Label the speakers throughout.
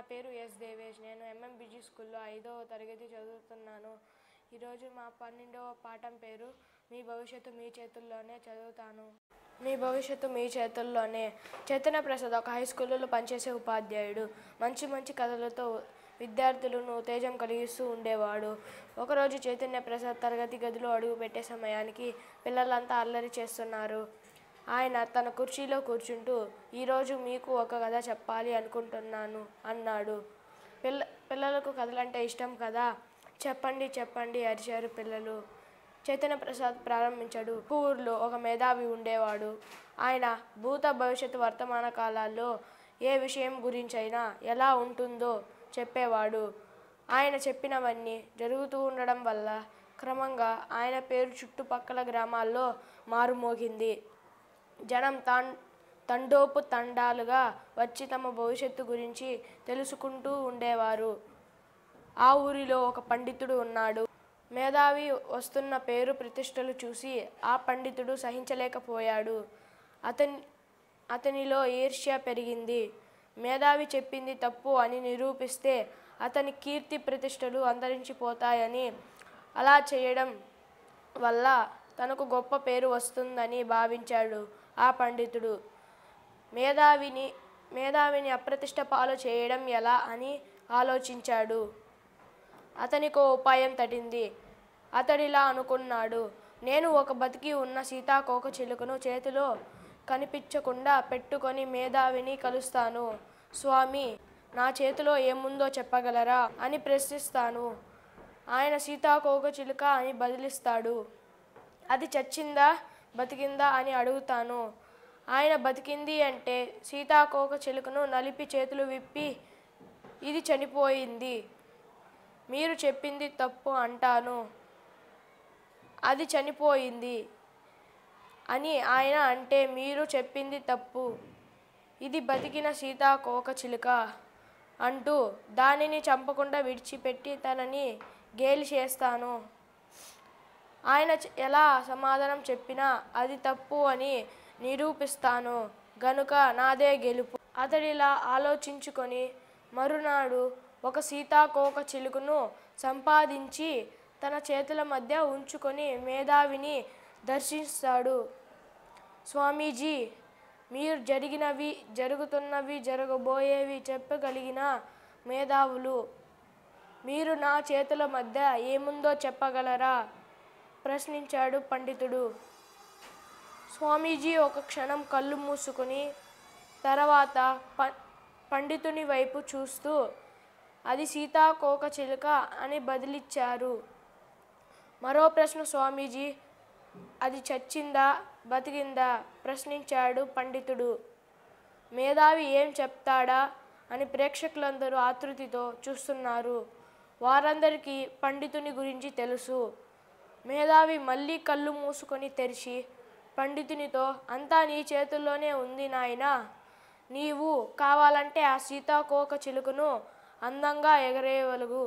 Speaker 1: పేరు ఎస్ దేవేష్ నేను ఎంఎంబిజి స్కూల్లో ఐదవ తరగతి చదువుతున్నాను ఈరోజు మా పన్నెండవ పాఠం పేరు మీ భవిష్యత్తు మీ చేతుల్లోనే చదువుతాను మీ భవిష్యత్తు మీ చేతుల్లోనే చైతన్య ప్రసాద్ ఒక హై స్కూల్లో పనిచేసే ఉపాధ్యాయుడు మంచి మంచి కథలతో విద్యార్థులను ఉత్తేజం కలిగిస్తూ ఉండేవాడు ఒకరోజు చైతన్య ప్రసాద్ తరగతి గదిలో అడుగు పెట్టే సమయానికి పిల్లలంతా అల్లరి చేస్తున్నారు ఆయన తన కుర్చీలో కూర్చుంటూ ఈరోజు మీకు ఒక కథ చెప్పాలి అనుకుంటున్నాను అన్నాడు పిల్ల పిల్లలకు కథలంటే ఇష్టం కదా చెప్పండి చెప్పండి అరిచారు పిల్లలు చైతన్య ప్రసాద్ ప్రారంభించాడు ఊర్లో ఒక మేధావి ఉండేవాడు ఆయన భూత భవిష్యత్తు వర్తమాన కాలాల్లో ఏ విషయం గురించైనా ఎలా ఉంటుందో చెప్పేవాడు ఆయన చెప్పినవన్నీ జరుగుతూ ఉండడం వల్ల క్రమంగా ఆయన పేరు చుట్టుపక్కల గ్రామాల్లో మారుమోగింది జనం తాన్ తండోపు తండాలుగా వచ్చి తమ భవిష్యత్తు గురించి తెలుసుకుంటూ ఉండేవారు ఆ ఊరిలో ఒక పండితుడు ఉన్నాడు మేధావి వస్తున్న పేరు ప్రతిష్టలు చూసి ఆ పండితుడు సహించలేకపోయాడు అతని అతనిలో ఈర్ష్య పెరిగింది మేధావి చెప్పింది తప్పు అని నిరూపిస్తే అతని కీర్తి ప్రతిష్టలు అంతరించిపోతాయని అలా చేయడం వల్ల తనకు గొప్ప పేరు వస్తుందని భావించాడు ఆ పండితుడు మేధావిని మేధావిని అప్రతిష్ట పాలు చేయడం ఎలా అని ఆలోచించాడు అతనికో ఉపాయం తటింది అతడిలా అనుకున్నాడు నేను ఒక బతికి ఉన్న సీతాకోక చిలుకను చేతిలో కనిపించకుండా పెట్టుకొని మేధావిని కలుస్తాను స్వామి నా చేతిలో ఏముందో చెప్పగలరా అని ప్రశ్నిస్తాను ఆయన సీతాకోక చిలుక అని బదిలిస్తాడు అది చచ్చిందా బతికిందా అని అడుగుతాను ఆయన బతికింది అంటే సీతాకోక చిలుకను నలిపి చేతులు విప్పి ఇది చనిపోయింది మీరు చెప్పింది తప్పు అంటాను అది చనిపోయింది అని ఆయన అంటే మీరు చెప్పింది తప్పు ఇది బతికిన సీతాకోక చిలుక అంటూ దానిని చంపకుండా విడిచిపెట్టి తనని గేలి చేస్తాను ఆయన చ- ఎలా సమాధానం చెప్పినా అది తప్పు అని నిరూపిస్తాను గనుక నాదే గెలుపు అతడిలా ఆలోచించుకొని మరునాడు ఒక సీతాకోక చిలుకను సంపాదించి తన చేతుల మధ్య ఉంచుకొని మేధావిని దర్శిస్తాడు స్వామీజీ మీరు జరిగినవి జరుగుతున్నవి జరగబోయేవి చెప్పగలిగిన మేధావులు మీరు నా చేతుల మధ్య ఏముందో చెప్పగలరా ప్రశ్నించాడు పండితుడు స్వామీజీ ఒక క్షణం కళ్ళు మూసుకుని తర్వాత ప పండితుని వైపు చూస్తూ అది సీతాకోక చిలుక అని బదిలిచ్చారు మరో ప్రశ్న స్వామీజీ అది చచ్చిందా బతికిందా ప్రశ్నించాడు పండితుడు మేధావి ఏం చెప్తాడా అని ప్రేక్షకులందరూ ఆతృతితో చూస్తున్నారు వారందరికీ పండితుని గురించి తెలుసు మేధావి మళ్ళీ కళ్ళు మూసుకొని తెరిచి పండితునితో అంతా నీ చేతుల్లోనే ఉంది నాయనా నీవు కావాలంటే ఆ సీతాకోక చిలుకను అందంగా ఎగరేయవలుగు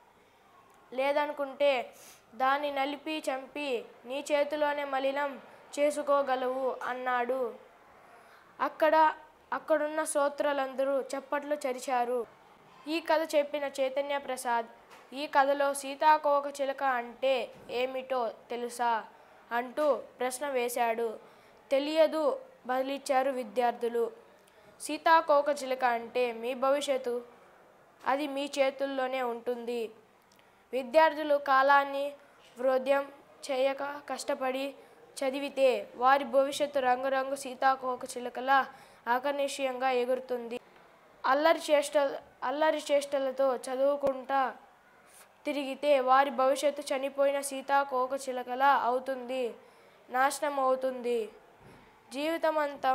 Speaker 1: లేదనుకుంటే దాన్ని నలిపి చంపి నీ చేతిలోనే మలినం చేసుకోగలవు అన్నాడు అక్కడ అక్కడున్న శ్రోత్రులందరూ చప్పట్లు చరిచారు ఈ కథ చెప్పిన చైతన్య ప్రసాద్ ఈ కథలో సీతాకోక చిలుక అంటే ఏమిటో తెలుసా అంటూ ప్రశ్న వేశాడు తెలియదు బదిలిచ్చారు విద్యార్థులు సీతాకోక చిలుక అంటే మీ భవిష్యత్తు అది మీ చేతుల్లోనే ఉంటుంది విద్యార్థులు కాలాన్ని వృద్ధ్యం చేయక కష్టపడి చదివితే వారి భవిష్యత్తు రంగురంగు సీతాకోక చిలుకలా ఆకర్షణీయంగా ఎగురుతుంది అల్లరి చేష్ట అల్లరి చేష్టలతో చదువుకుంటా తిరిగితే వారి భవిష్యత్తు చనిపోయిన సీతాకోక చిలుకలా అవుతుంది నాశనం అవుతుంది జీవితమంతా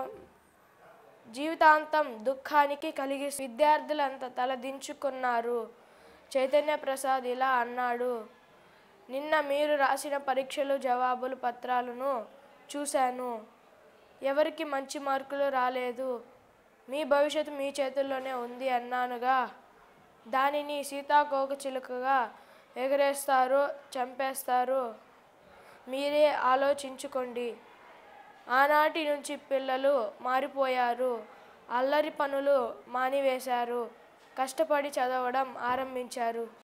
Speaker 1: జీవితాంతం దుఃఖానికి కలిగి విద్యార్థులంతా తలదించుకున్నారు చైతన్య ప్రసాద్ ఇలా అన్నాడు నిన్న మీరు రాసిన పరీక్షలు జవాబులు పత్రాలను చూశాను ఎవరికి మంచి మార్కులు రాలేదు మీ భవిష్యత్తు మీ చేతుల్లోనే ఉంది అన్నానుగా దానిని సీతాకోక చిలుకగా ఎగరేస్తారు చంపేస్తారు మీరే ఆలోచించుకోండి ఆనాటి నుంచి పిల్లలు మారిపోయారు అల్లరి పనులు మానివేశారు కష్టపడి చదవడం ఆరంభించారు